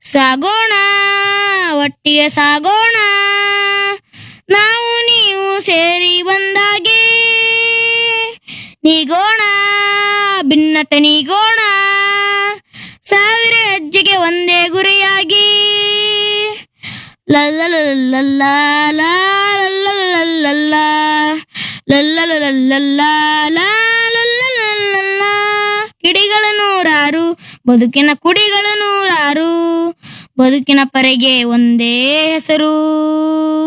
ಸಾಗೋಣ ಒಟ್ಟಿಗೆ ಸಾಗೋಣ ನಾವು ನೀವು ಸೇರಿ ಬಂದಾಗೆ ನೀಗೋಣ ಭಿನ್ನತೆ ನೀಗೋಣ ಸಾವಿರ ಹೆಜ್ಜೆಗೆ ಒಂದೇ ಗುರಿಯಾಗಿ ಲಲ್ಲಲಲ್ಲಲ್ಲ ಲಲ್ಲಲಲ್ಲಲ್ಲ ಲಲ್ಲಲಲ್ಲಲ್ಲ ಲಲ್ಲಲಲ್ಲಲ್ಲ ಕಿಡಿಗಳು ನೂರಾರು ಬದುಕಿನ ಕುಡಿಗಳು ನೂರಾರು ಬದುಕಿನ ಪರೆಗೆ ಒಂದೇ ಹೆಸರು